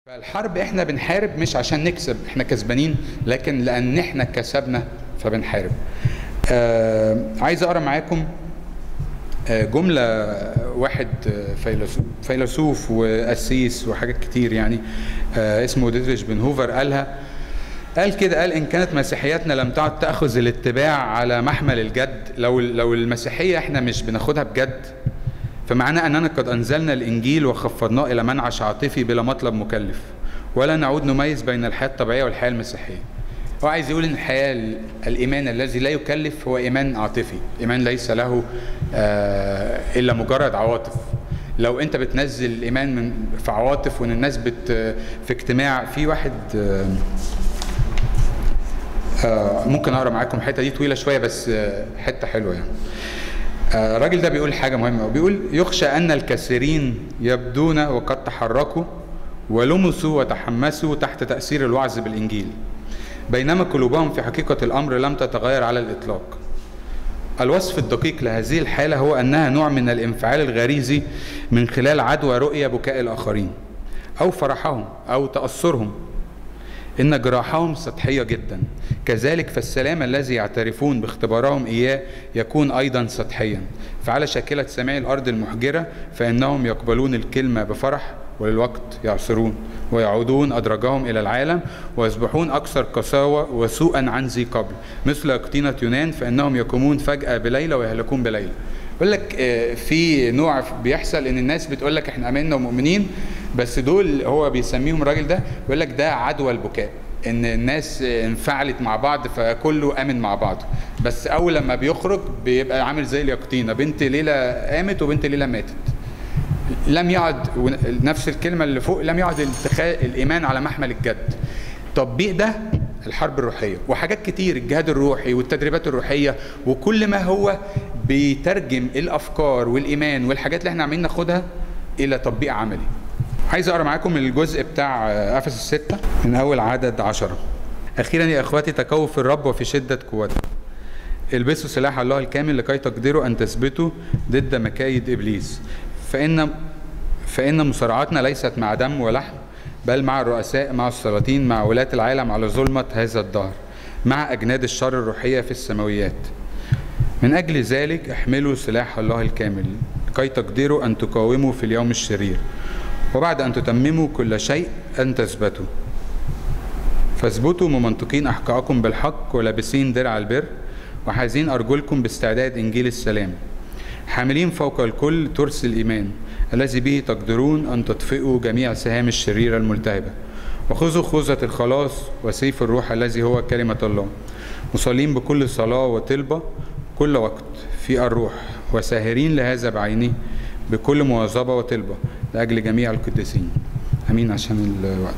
فالحرب احنا بنحارب مش عشان نكسب احنا كسبانين لكن لان احنا كسبنا فبنحارب آه عايز اقرا معاكم آه جمله واحد آه، فيلسوف فيلسوف وقسيس وحاجات كتير يعني آه اسمه ديدريش بن هوفر قالها قال كده قال ان كانت مسيحيتنا لم تعد تاخذ الاتباع على محمل الجد لو لو المسيحيه احنا مش بناخدها بجد فمعناه اننا قد انزلنا الانجيل وخفضناه الى منعش عاطفي بلا مطلب مكلف ولا نعود نميز بين الحياه الطبيعيه والحياه المسيحيه هو عايز يقول ان الحياه الايمان الذي لا يكلف هو ايمان عاطفي ايمان ليس له آه الا مجرد عواطف لو انت بتنزل الايمان من في عواطف وان الناس بت في اجتماع في واحد آه آه ممكن اقرا معاكم الحته دي طويله شويه بس آه حته حلوه يعني آه، الراجل ده بيقول حاجة مهمة بيقول يخشى أن الكثيرين يبدون وقد تحركوا ولمسوا وتحمسوا تحت تأثير الوعظ بالإنجيل بينما قلوبهم في حقيقة الأمر لم تتغير على الإطلاق الوصف الدقيق لهذه الحالة هو أنها نوع من الانفعال الغريزي من خلال عدوى رؤية بكاء الآخرين أو فرحهم أو تأثرهم إن جراحهم سطحية جدا كذلك فالسلام الذي يعترفون باختبارهم إياه يكون أيضا سطحيا فعلى شاكلة سماع الأرض المحجرة فإنهم يقبلون الكلمة بفرح وللوقت يعصرون ويعودون أدرجهم إلى العالم ويصبحون أكثر قساوة وسوءا عن ذي قبل مثل أقطينة يونان فإنهم يقومون فجأة بليلة ويهلكون بليلة يقول لك آه، في نوع بيحصل ان الناس بتقول لك احنا امنا ومؤمنين بس دول هو بيسميهم الراجل ده بيقول لك ده عدوى البكاء ان الناس انفعلت مع بعض فكله امن مع بعض بس اول لما بيخرج بيبقى عامل زي اليقطينه بنت ليله قامت وبنت ليله ماتت لم يعد نفس الكلمه اللي فوق لم يعد الاتخاذ الايمان على محمل الجد تطبيق ده الحرب الروحيه وحاجات كتير الجهاد الروحي والتدريبات الروحيه وكل ما هو بيترجم الافكار والايمان والحاجات اللي احنا عاملين ناخدها الى تطبيق عملي عايز اقرا معاكم الجزء بتاع افسس الستة من اول عدد عشرة اخيرا يا اخواتي تقووا في الرب وفي شده قوته البسوا سلاح الله الكامل لكي تقدروا ان تثبتوا ضد مكايد ابليس فان فان مصارعتنا ليست مع دم ولحم بل مع الرؤساء مع السلاطين مع ولاة العالم على ظلمة هذا الدهر مع أجناد الشر الروحية في السماويات من أجل ذلك احملوا سلاح الله الكامل لكي تقدروا أن تقاوموا في اليوم الشرير وبعد أن تتمموا كل شيء أن تثبتوا فاثبتوا ممنطقين أحقاءكم بالحق ولابسين درع البر وحازين أرجلكم باستعداد إنجيل السلام حاملين فوق الكل ترس الإيمان الذي به تقدرون أن تطفئوا جميع سهام الشريرة الملتهبة وخذوا خوذة الخلاص وسيف الروح الذي هو كلمة الله مصلين بكل صلاة وطلبة كل وقت في الروح وساهرين لهذا بعينه بكل مواظبة وطلبة لأجل جميع القديسين أمين عشان الوقت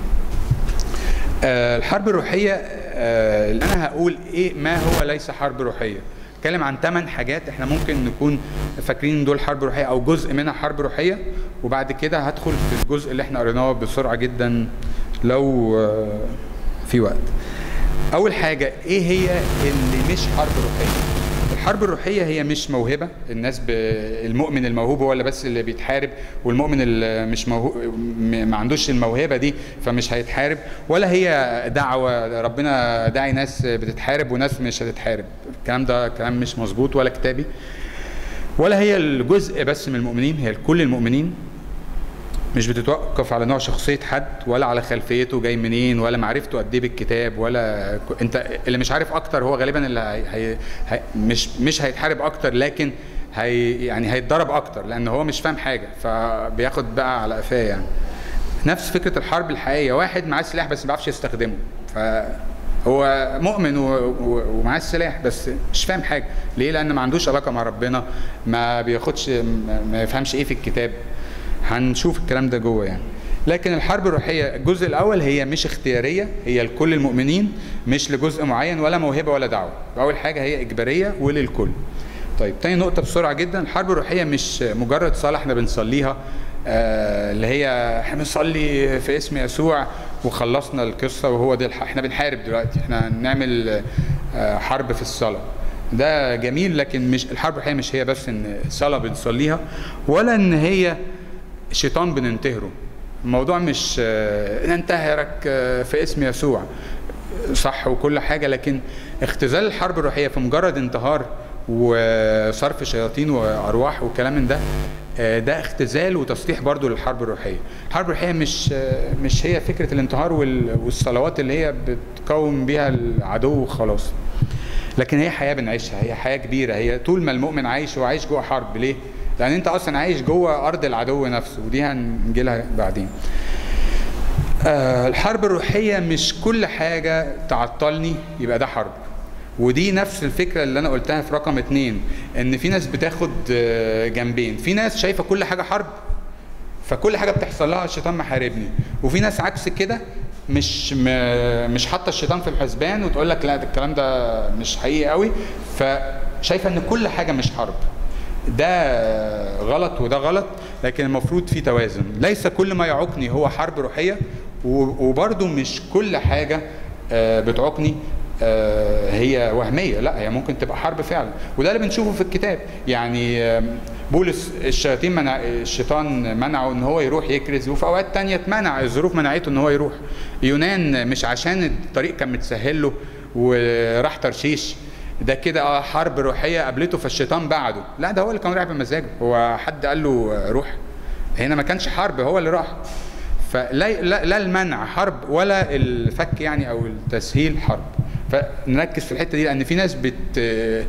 آه الحرب الروحية آه اللي أنا هقول إيه ما هو ليس حرب روحية اتكلم عن ثمان حاجات احنا ممكن نكون فاكرين دول حرب روحيه او جزء منها حرب روحيه وبعد كده هدخل في الجزء اللي احنا قريناه بسرعه جدا لو آه، في وقت. اول حاجه ايه هي اللي مش حرب روحيه؟ الحرب الروحيه هي مش موهبه الناس ب... المؤمن الموهوب هو اللي بس اللي بيتحارب والمؤمن اللي مش موهوب م- ما عندوش الموهبه دي فمش هيتحارب ولا هي دعوه ربنا داعي ناس بتتحارب وناس مش هتتحارب الكلام ده كلام مش مظبوط ولا كتابي ولا هي الجزء بس من المؤمنين هي كل المؤمنين مش بتتوقف على نوع شخصية حد ولا على خلفيته جاي منين ولا معرفته قد ايه بالكتاب ولا ك- انت اللي مش عارف اكتر هو غالبا اللي هي هي هي مش مش هيتحارب اكتر لكن هي يعني هيتضرب اكتر لان هو مش فاهم حاجة فبياخد بقى على قفاه يعني نفس فكرة الحرب الحقيقية واحد معاه سلاح بس ما بيعرفش يستخدمه فهو مؤمن و- و- ومعاه السلاح بس مش فاهم حاجة ليه لأن ما عندوش علاقة مع ربنا ما بياخدش ما ما يفهمش ايه في الكتاب هنشوف الكلام ده جوه يعني لكن الحرب الروحية الجزء الأول هي مش اختيارية هي لكل المؤمنين مش لجزء معين ولا موهبة ولا دعوة أول حاجة هي إجبارية وللكل طيب تاني نقطة بسرعة جدا الحرب الروحية مش مجرد صلاة احنا بنصليها آه اللي هي احنا بنصلي في اسم يسوع وخلصنا القصة وهو ده الح- احنا بنحارب دلوقتي احنا نعمل آه حرب في الصلاة ده جميل لكن مش الحرب الروحية مش هي بس ان صلاة بنصليها ولا ان هي شيطان بننتهره الموضوع مش آه، ننتهرك آه، في اسم يسوع صح وكل حاجة لكن اختزال الحرب الروحية في مجرد انتهار وصرف شياطين وأرواح وكلام من ده آه، ده اختزال وتسطيح برضو للحرب الروحية الحرب الروحية مش آه، مش هي فكرة الانتهار وال- والصلوات اللي هي بتقاوم بيها العدو وخلاص لكن هي حياة بنعيشها هي حياة كبيرة هي طول ما المؤمن عايش هو عايش جوه حرب ليه؟ لأن أنت أصلا عايش جوه أرض العدو نفسه ودي هنجي لها بعدين آه، الحرب الروحية مش كل حاجة تعطلني يبقى ده حرب ودي نفس الفكرة اللي أنا قلتها في رقم اتنين إن في ناس بتاخد آه، جنبين في ناس شايفة كل حاجة حرب فكل حاجة بتحصل لها الشيطان محاربني وفي ناس عكس كده مش م... مش حاطه الشيطان في الحسبان وتقول لك لا ده الكلام ده مش حقيقي قوي فشايفه ان كل حاجه مش حرب ده غلط وده غلط لكن المفروض في توازن ليس كل ما يعوقني هو حرب روحيه و- وبرضه مش كل حاجه آه، بتعوقني آه، هي وهميه لا هي ممكن تبقى حرب فعلا وده اللي بنشوفه في الكتاب يعني آم، بولس الشياطين منع الشيطان منعه ان هو يروح يكرز وفي اوقات تانية اتمنع الظروف منعته ان هو يروح يونان مش عشان الطريق كان متسهل له وراح ترشيش ده كده اه حرب روحيه قابلته فالشيطان بعده لا ده هو اللي كان رايح بمزاجه هو حد قال له روح هنا ما كانش حرب هو اللي راح فلا لا, لا المنع حرب ولا الفك يعني او التسهيل حرب فنركز في الحته دي لان في ناس بت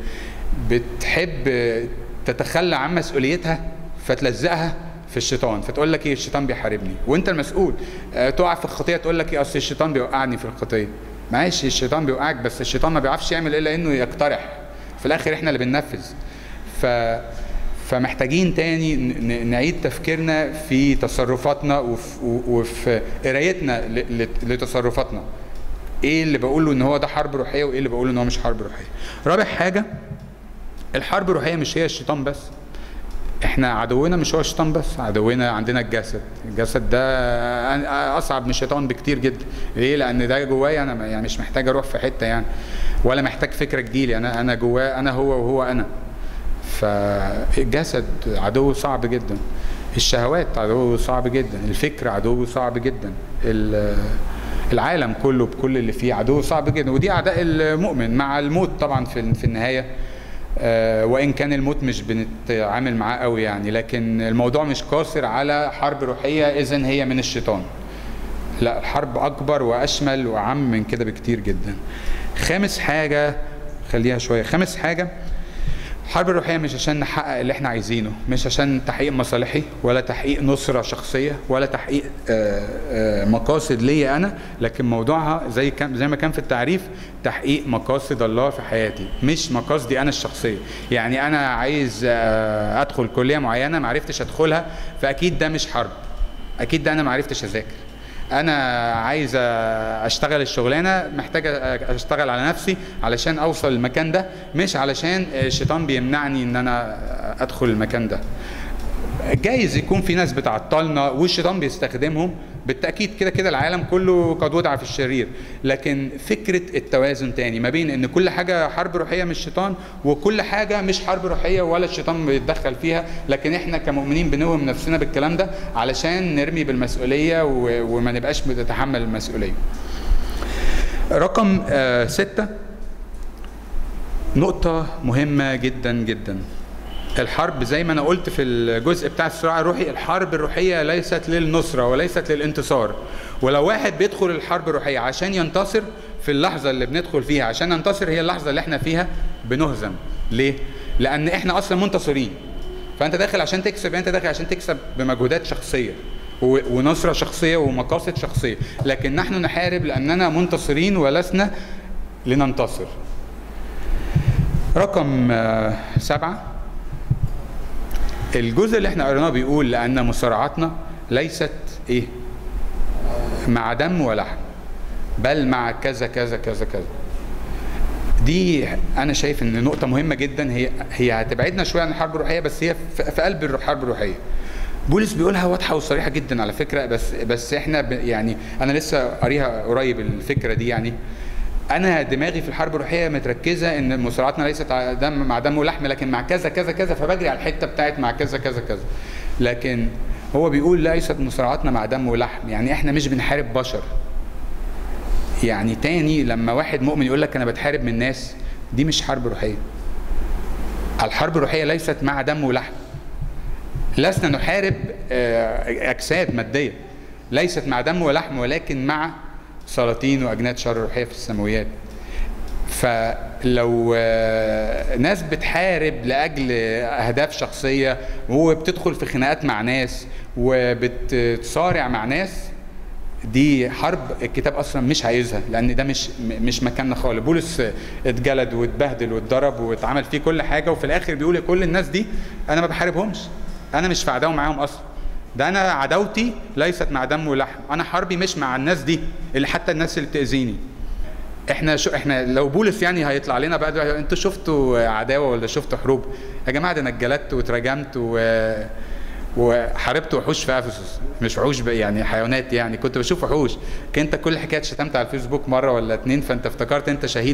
بتحب تتخلى عن مسؤوليتها فتلزقها في الشيطان فتقول لك ايه الشيطان بيحاربني وانت المسؤول آه، تقع في الخطيه تقول لك ايه اصل الشيطان بيوقعني في الخطيه ماشي الشيطان بيوقعك بس الشيطان ما بيعرفش يعمل الا انه يقترح في الاخر احنا اللي بننفذ ف فمحتاجين تاني ن- ن- نعيد تفكيرنا في تصرفاتنا وف- وفي قرايتنا ل- ل- لتصرفاتنا ايه اللي بقوله ان هو ده حرب روحيه وايه اللي بقوله ان هو مش حرب روحيه رابع حاجه الحرب الروحيه مش هي الشيطان بس احنا عدونا مش هو الشيطان بس عدونا عندنا الجسد الجسد ده اصعب من الشيطان بكتير جدا ليه لان ده جوايا انا يعني مش محتاج اروح في حته يعني ولا محتاج فكره تجيلي انا انا جواه انا هو وهو انا فالجسد عدو صعب جدا الشهوات عدو صعب جدا الفكر عدو صعب جدا ال- العالم كله بكل اللي فيه عدو صعب جدا ودي اعداء المؤمن مع الموت طبعا في في النهايه آه، وان كان الموت مش بنتعامل معاه قوي يعني لكن الموضوع مش قاصر على حرب روحيه اذا هي من الشيطان لا الحرب اكبر واشمل واعم من كده بكتير جدا خامس حاجه خليها شويه خامس حاجه الحرب الروحية مش عشان نحقق اللي احنا عايزينه مش عشان تحقيق مصالحي ولا تحقيق نصرة شخصية ولا تحقيق آه، آه، مقاصد ليا أنا لكن موضوعها زي كان زي ما كان في التعريف تحقيق مقاصد الله في حياتي مش مقاصدي أنا الشخصية يعني أنا عايز آه، أدخل كلية معينة معرفتش أدخلها فأكيد ده مش حرب أكيد ده أنا معرفتش أذاكر انا عايز اشتغل الشغلانه محتاج اشتغل على نفسي علشان اوصل المكان ده مش علشان الشيطان بيمنعني ان انا ادخل المكان ده جايز يكون في ناس بتعطلنا والشيطان بيستخدمهم بالتاكيد كده كده العالم كله قد وضع في الشرير لكن فكره التوازن تاني ما بين ان كل حاجه حرب روحيه من الشيطان وكل حاجه مش حرب روحيه ولا الشيطان بيتدخل فيها لكن احنا كمؤمنين بنوهم نفسنا بالكلام ده علشان نرمي بالمسؤوليه و- وما نبقاش بنتحمل المسؤوليه رقم آه ستة نقطة مهمة جدا جدا الحرب زي ما انا قلت في الجزء بتاع الصراع الروحي الحرب الروحيه ليست للنصره وليست للانتصار ولو واحد بيدخل الحرب الروحيه عشان ينتصر في اللحظه اللي بندخل فيها عشان ننتصر هي اللحظه اللي احنا فيها بنهزم ليه لان احنا اصلا منتصرين فانت داخل عشان تكسب يعني انت داخل عشان تكسب بمجهودات شخصيه و- ونصره شخصيه ومقاصد شخصيه لكن نحن نحارب لاننا منتصرين ولسنا لننتصر رقم آه، سبعة الجزء اللي احنا قريناه بيقول لأن مصارعتنا ليست إيه؟ مع دم ولحم بل مع كذا كذا كذا كذا دي انا شايف ان نقطه مهمه جدا هي هي هتبعدنا شويه عن الحرب الروحيه بس هي في في قلب الحرب الروحيه بولس بيقولها واضحه وصريحه جدا على فكره بس بس احنا ب- يعني انا لسه قاريها قريب الفكره دي يعني انا دماغي في الحرب الروحيه متركزه ان مصارعتنا ليست على دم مع دم ولحم لكن مع كذا كذا كذا فبجري على الحته بتاعت مع كذا كذا كذا لكن هو بيقول ليست مصارعتنا مع دم ولحم يعني احنا مش بنحارب بشر يعني تاني لما واحد مؤمن يقول لك انا بتحارب من ناس دي مش حرب روحيه الحرب الروحيه ليست مع دم ولحم لسنا نحارب آه، اجساد ماديه ليست مع دم ولحم ولكن مع سلاطين واجناد شر روحيه في السماويات فلو آه، ناس بتحارب لاجل اهداف شخصيه وبتدخل في خناقات مع ناس وبتصارع مع ناس دي حرب الكتاب اصلا مش عايزها لان ده مش م- مش مكاننا خالص بولس اتجلد واتبهدل واتضرب واتعمل فيه كل حاجه وفي الاخر بيقول لكل الناس دي انا ما بحاربهمش انا مش في عداوه معاهم اصلا ده انا عداوتي ليست مع دم ولحم انا حربي مش مع الناس دي اللي حتى الناس اللي بتاذيني احنا شو احنا لو بولس يعني هيطلع لنا بقى دلوقتي، انتوا شفتوا عداوه ولا شفتوا حروب يا جماعه ده انا اتجلدت واترجمت و وحاربت وحوش في افسس مش وحوش بقى يعني حيوانات يعني كنت بشوف وحوش كان انت كل حكايه شتمت على الفيسبوك مره ولا اتنين فانت افتكرت انت شهيد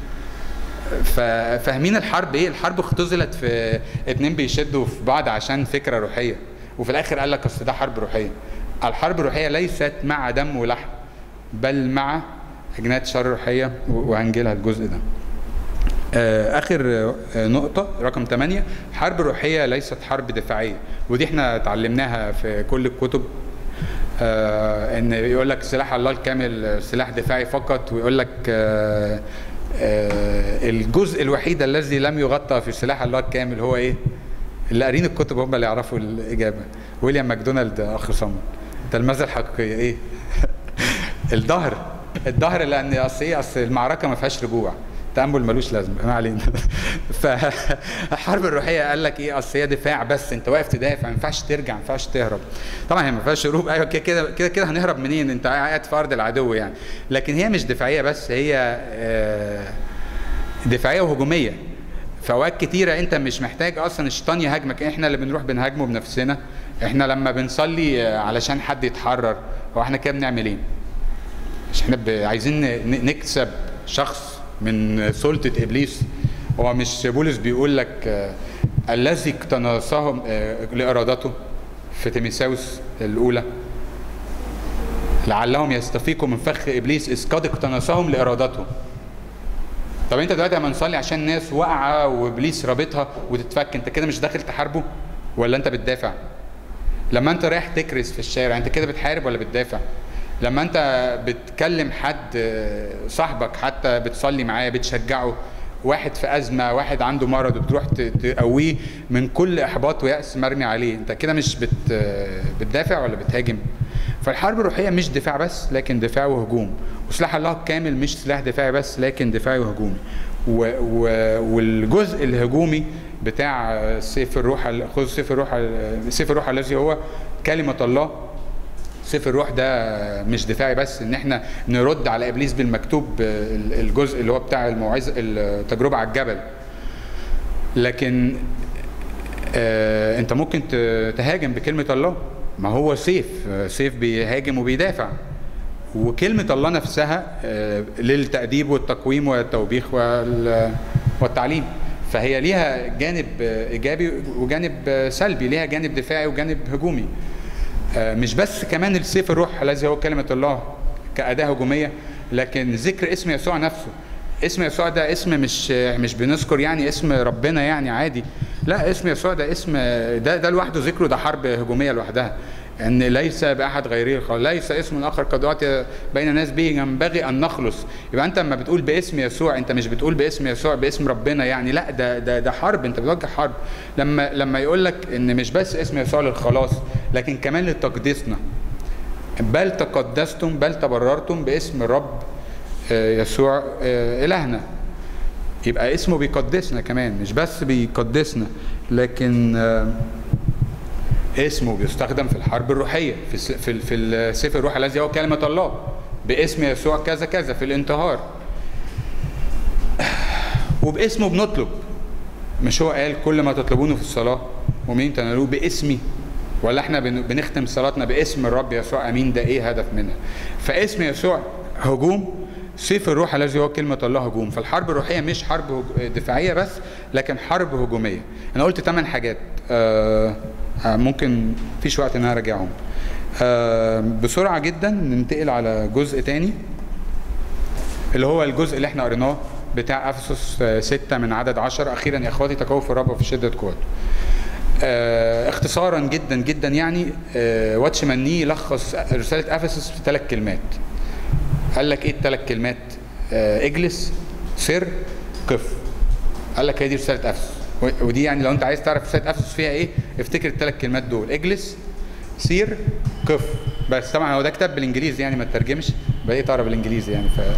ففاهمين الحرب ايه الحرب اختزلت في اتنين بيشدوا في بعض عشان فكره روحيه وفي الاخر قال لك اصل ده حرب روحيه الحرب الروحيه ليست مع دم ولحم بل مع اجناد شر روحيه وهنجيلها الجزء ده آه، اخر آه، نقطه رقم 8 حرب روحيه ليست حرب دفاعيه ودي احنا اتعلمناها في كل الكتب آه، ان يقول لك سلاح الله الكامل سلاح دفاعي فقط ويقول لك آه، آه، الجزء الوحيد الذي لم يغطى في سلاح الله الكامل هو ايه اللي قارين الكتب هم اللي يعرفوا الاجابه ويليام ماكدونالد اخ صمد التلمذه الحقيقيه ايه الظهر الظهر لان اصل ايه اصل المعركه ما فيهاش رجوع تامل ملوش لازمه ما علينا فالحرب الروحيه قال لك ايه اصل هي دفاع بس انت واقف تدافع ما ينفعش ترجع ما ينفعش تهرب طبعا هي ما فيهاش هروب ايوه كده كده كده كده هنهرب منين انت قاعد في ارض العدو يعني لكن هي مش دفاعيه بس هي آه، دفاعيه وهجوميه في اوقات كتيره انت مش محتاج اصلا الشيطان يهاجمك احنا اللي بنروح بنهاجمه بنفسنا احنا لما بنصلي آه، علشان حد يتحرر هو احنا كده بنعمل ايه مش احنا ب- عايزين ن- نكسب شخص من سلطة إبليس هو مش بولس بيقول لك آه، الذي اقتنصهم آه، لإرادته في تيميساوس الأولى لعلهم يستفيقوا من فخ إبليس إذ قد اقتنصهم لإرادته طب انت دلوقتي لما نصلي عشان ناس واقعه وابليس رابطها وتتفك انت كده مش داخل تحاربه ولا انت بتدافع لما انت رايح تكرس في الشارع انت كده بتحارب ولا بتدافع لما انت بتكلم حد آه، صاحبك حتى بتصلي معاه بتشجعه واحد في ازمه واحد عنده مرض وبتروح ت- تقويه من كل احباط ويأس مرمي عليه انت كده مش بت آه، بتدافع ولا بتهاجم فالحرب الروحيه مش دفاع بس لكن دفاع وهجوم وسلاح الله الكامل مش سلاح دفاعي بس لكن دفاعي وهجومي و و والجزء الهجومي بتاع سيف الروح ال- خذ سيف الروح ال- سيف الروح الذي هو كلمه الله سيف الروح ده مش دفاعي بس ان احنا نرد على ابليس بالمكتوب ال- الجزء اللي هو بتاع الموعظه التجربه على الجبل لكن آه انت ممكن ت- تهاجم بكلمه الله ما هو سيف آه، سيف بيهاجم وبيدافع وكلمة الله نفسها آه، للتأديب والتقويم والتوبيخ وال- والتعليم فهي ليها جانب آه، إيجابي وجانب آه، سلبي ليها جانب دفاعي وجانب هجومي آه، مش بس كمان السيف الروح الذي هو كلمة الله كأداة هجومية لكن ذكر اسم يسوع نفسه اسم يسوع ده اسم مش مش بنذكر يعني اسم ربنا يعني عادي لا اسم يسوع ده اسم ده ده لوحده ذكره ده حرب هجوميه لوحدها ان ليس باحد غيره الخلاص ليس اسم اخر قد اعطي بين الناس به ينبغي ان نخلص يبقى انت لما بتقول باسم يسوع انت مش بتقول باسم يسوع باسم ربنا يعني لا ده ده ده حرب انت بتوجه حرب لما لما يقول لك ان مش بس اسم يسوع للخلاص لكن كمان لتقديسنا بل تقدستم بل تبررتم باسم الرب آه، يسوع آه، إلهنا يبقى اسمه بيقدسنا كمان مش بس بيقدسنا لكن آه، اسمه بيستخدم في الحرب الروحية في الس- في ال- في السيف الروح الذي هو كلمة الله باسم يسوع كذا كذا في الانتهار وباسمه بنطلب مش هو قال كل ما تطلبونه في الصلاة ومين تنالوه باسمي ولا احنا بن- بنختم صلاتنا باسم الرب يسوع امين ده ايه هدف منها فاسم يسوع هجوم سيف الروح الذي هو كلمة الله هجوم فالحرب الروحية مش حرب هج- دفاعية بس لكن حرب هجومية أنا قلت ثمان حاجات آه آه، ممكن فيش وقت ان انا اراجعهم آه بسرعه جدا ننتقل على جزء تاني اللي هو الجزء اللي احنا قريناه بتاع افسس 6 من عدد 10 اخيرا يا اخواتي تقووا في الرب وفي شده قوته آه اختصارا جدا جدا يعني آه واتشمان ني لخص رساله افسس في ثلاث كلمات قال لك ايه الثلاث كلمات آه اجلس سر قف قال لك هي دي رساله افسس و- ودي يعني لو انت عايز تعرف رساله افسس فيها ايه افتكر الثلاث كلمات دول اجلس سير قف بس طبعا هو ده كتاب بالانجليزي يعني ما تترجمش بقيت اقرا بالانجليزي يعني ف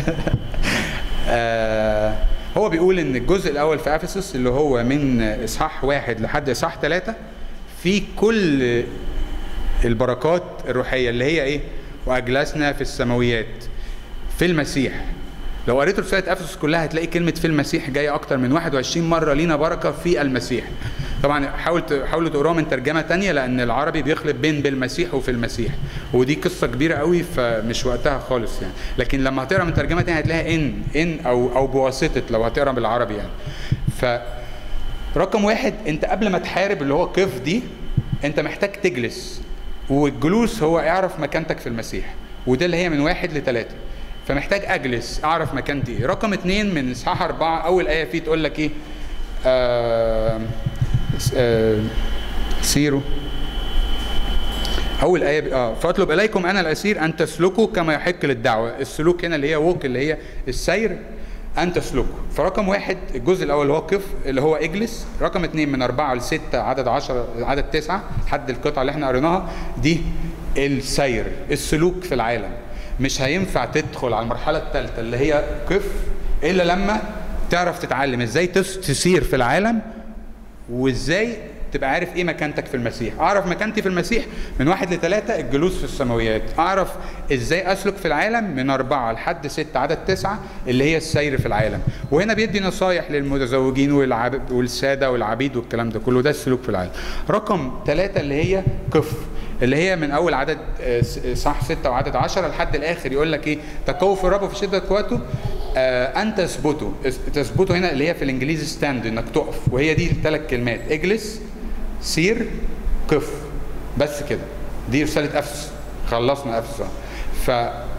آه، هو بيقول ان الجزء الاول في افسس اللي هو من اصحاح واحد لحد اصحاح ثلاثه في كل البركات الروحيه اللي هي ايه؟ واجلسنا في السماويات في المسيح لو قريت رساله افسس كلها هتلاقي كلمه في المسيح جايه اكتر من 21 مره لينا بركه في المسيح طبعا حاول ت- حاولوا تقروها من ترجمه تانية لان العربي بيخلط بين بالمسيح وفي المسيح ودي قصه كبيره قوي فمش وقتها خالص يعني لكن لما هتقرا من ترجمه تانية هتلاقيها ان ان او او بواسطه لو هتقرا بالعربي يعني ف رقم واحد انت قبل ما تحارب اللي هو قف دي انت محتاج تجلس والجلوس هو اعرف مكانتك في المسيح وده اللي هي من واحد لثلاثة فمحتاج اجلس اعرف مكانتي ايه رقم اتنين من اصحاح اربعة اول ايه فيه تقول لك ايه آه آه سيروا اول ايه ب- اه فاطلب اليكم انا الاسير ان تسلكوا كما يحق للدعوه السلوك هنا اللي هي ووك اللي هي السير ان تسلكوا فرقم واحد الجزء الاول اللي هو قف اللي هو اجلس رقم اثنين من اربعه لسته عدد عشرة عدد تسعه لحد القطعه اللي احنا قريناها دي السير السلوك في العالم مش هينفع تدخل على المرحله الثالثه اللي هي قف الا لما تعرف تتعلم ازاي تس- تسير في العالم وازاي تبقى عارف ايه مكانتك في المسيح اعرف مكانتي في المسيح من واحد لثلاثة الجلوس في السماويات اعرف ازاي اسلك في العالم من اربعة لحد ستة عدد تسعة اللي هي السير في العالم وهنا بيدي نصايح للمتزوجين والعب... والسادة والعبيد والكلام ده كله ده السلوك في العالم رقم ثلاثة اللي هي كف اللي هي من اول عدد آه، س- صح ستة وعدد عشرة لحد الاخر يقول لك ايه تقووا في الرب في شدة قوته آه ان تثبتوا اس- تثبتوا هنا اللي هي في الانجليزي ستاند انك تقف وهي دي الثلاث كلمات اجلس سير قف بس كده دي رسالة افسس خلصنا افسس ف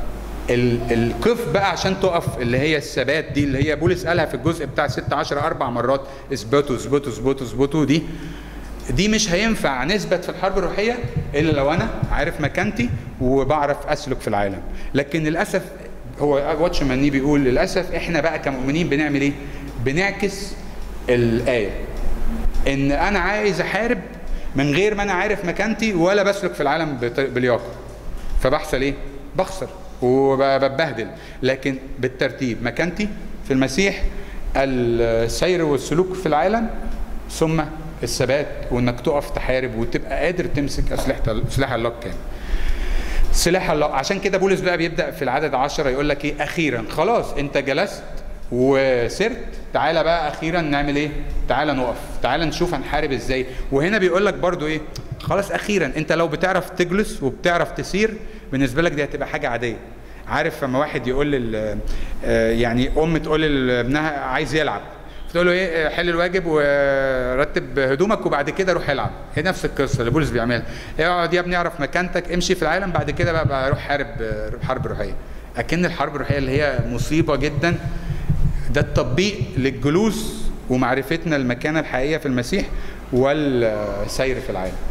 ال- القف بقى عشان تقف اللي هي الثبات دي اللي هي بولس قالها في الجزء بتاع 16 اربع مرات اثبتوا اثبتوا اثبتوا اثبتوا دي دي مش هينفع نثبت في الحرب الروحيه الا لو انا عارف مكانتي وبعرف اسلك في العالم لكن للاسف هو واتشمان بيقول للاسف احنا بقى كمؤمنين بنعمل ايه بنعكس الايه ان انا عايز احارب من غير ما انا عارف مكانتي ولا بسلك في العالم بط- بلياقه فبحصل ايه بخسر وببهدل لكن بالترتيب مكانتي في المسيح السير والسلوك في العالم ثم الثبات وانك تقف تحارب وتبقى قادر تمسك اسلحه سلاح الله كامل سلاح الله عشان كده بولس بقى بيبدا في العدد 10 يقول لك ايه اخيرا خلاص انت جلست وسرت تعالى بقى اخيرا نعمل ايه تعالى نقف تعالى نشوف هنحارب ازاي وهنا بيقول لك برضو ايه خلاص اخيرا انت لو بتعرف تجلس وبتعرف تسير بالنسبه لك دي هتبقى حاجه عاديه عارف لما واحد يقول لل آه، يعني ام تقول لابنها عايز يلعب تقول له ايه حل الواجب ورتب هدومك وبعد كده روح العب هي نفس القصه اللي بولس بيعملها اقعد يا ابني اعرف مكانتك امشي في العالم بعد كده بقى, بقى روح حارب روح حرب روحيه اكن الحرب الروحيه اللي هي مصيبه جدا ده التطبيق للجلوس ومعرفتنا المكانه الحقيقيه في المسيح والسير في العالم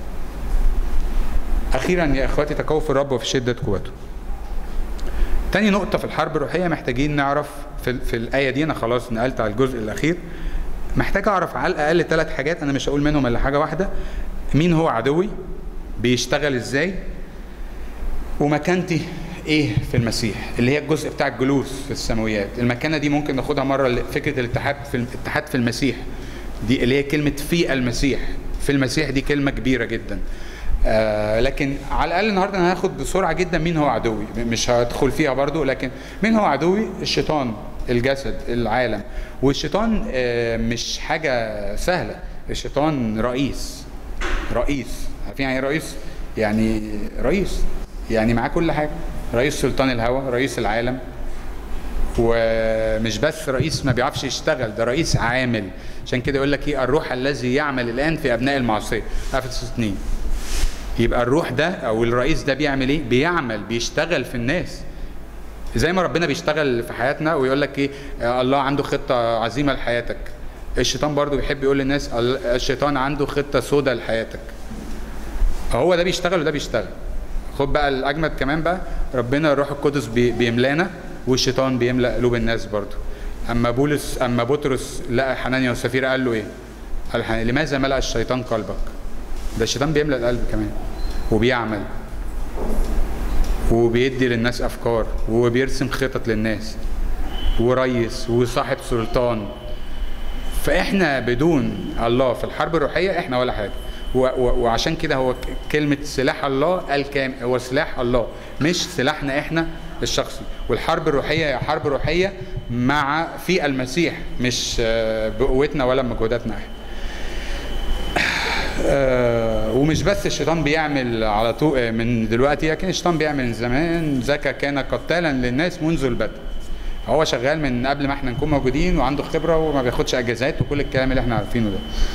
اخيرا يا اخواتي تقووا في الرب وفي شده قوته تاني نقطة في الحرب الروحية محتاجين نعرف في, في الآية دي أنا خلاص نقلت على الجزء الأخير محتاج أعرف على الأقل ثلاث حاجات أنا مش هقول منهم إلا حاجة واحدة مين هو عدوي بيشتغل إزاي ومكانتي إيه في المسيح اللي هي الجزء بتاع الجلوس في السماويات المكانة دي ممكن ناخدها مرة ل- فكرة الاتحاد في الاتحاد في المسيح دي اللي هي كلمة في المسيح في المسيح دي كلمة كبيرة جدا آه لكن على الاقل النهارده انا هاخد بسرعه جدا مين هو عدوي مش هدخل فيها برضو لكن مين هو عدوي الشيطان الجسد العالم والشيطان آه مش حاجه سهله الشيطان رئيس رئيس عارفين يعني إيه رئيس يعني رئيس يعني معاه كل حاجه رئيس سلطان الهوى رئيس العالم ومش بس رئيس ما بيعرفش يشتغل ده رئيس عامل عشان كده يقول لك ايه الروح الذي يعمل الان في ابناء المعصيه افسس 2 يبقى الروح ده او الرئيس ده بيعمل ايه بيعمل بيشتغل في الناس زي ما ربنا بيشتغل في حياتنا ويقول لك ايه آه، الله عنده خطه عظيمه لحياتك الشيطان برضو بيحب يقول للناس ال- الشيطان عنده خطه سوداء لحياتك هو ده بيشتغل وده بيشتغل خد بقى الاجمد كمان بقى ربنا الروح القدس بي- بيملانا والشيطان بيملا قلوب الناس برضو اما بولس اما بطرس لقى حنانيا وسفيرة قال له ايه قال حنانيا، لماذا ملا الشيطان قلبك ده الشيطان بيملا القلب كمان وبيعمل وبيدي للناس افكار وبيرسم خطط للناس وريس وصاحب سلطان فاحنا بدون الله في الحرب الروحيه احنا ولا حاجه و- و- وعشان كده هو ك- كلمه سلاح الله الكام هو سلاح الله مش سلاحنا احنا الشخصي والحرب الروحيه هي حرب روحيه مع في المسيح مش آه، بقوتنا ولا بمجهوداتنا احنا آه، ومش بس الشيطان بيعمل على طول آه، من دلوقتي لكن الشيطان بيعمل من زمان زكا كان قتالا للناس منذ البدء هو شغال من قبل ما احنا نكون موجودين وعنده خبره وما بياخدش اجازات وكل الكلام اللي احنا عارفينه ده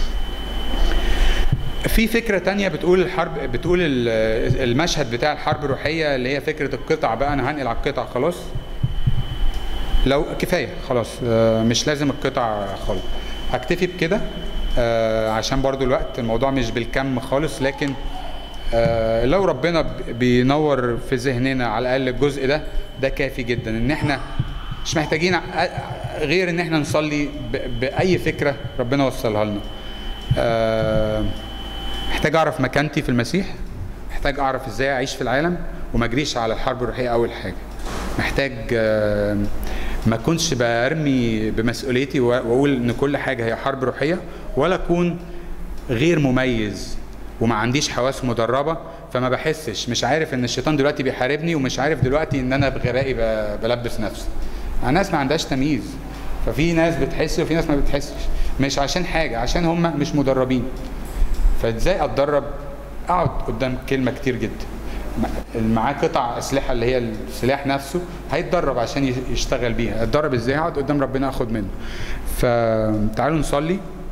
في فكره تانية بتقول الحرب بتقول ال- المشهد بتاع الحرب الروحيه اللي هي فكره القطع بقى انا هنقل على القطع خلاص لو كفايه خلاص آه، مش لازم القطع خالص هكتفي بكده آه، عشان برضو الوقت الموضوع مش بالكم خالص لكن آه، لو ربنا ب- بينور في ذهننا على الاقل الجزء ده ده كافي جدا ان احنا مش محتاجين ع- غير ان احنا نصلي ب- باي فكره ربنا وصلها لنا آه، محتاج اعرف مكانتي في المسيح محتاج اعرف ازاي اعيش في العالم وما اجريش على الحرب الروحيه اول حاجه محتاج آه، ما اكونش برمي بمسؤوليتي و- واقول ان كل حاجه هي حرب روحيه ولا اكون غير مميز وما عنديش حواس مدربه فما بحسش مش عارف ان الشيطان دلوقتي بيحاربني ومش عارف دلوقتي ان انا بغبائي ب- بلبس نفسي ناس ما عندهاش تمييز ففي ناس بتحس وفي ناس ما بتحسش مش عشان حاجه عشان هم مش مدربين فازاي اتدرب اقعد قدام كلمه كتير جدا م- معاه قطع اسلحه اللي هي السلاح نفسه هيتدرب عشان ي- يشتغل بيها اتدرب ازاي اقعد قدام ربنا اخد منه فتعالوا نصلي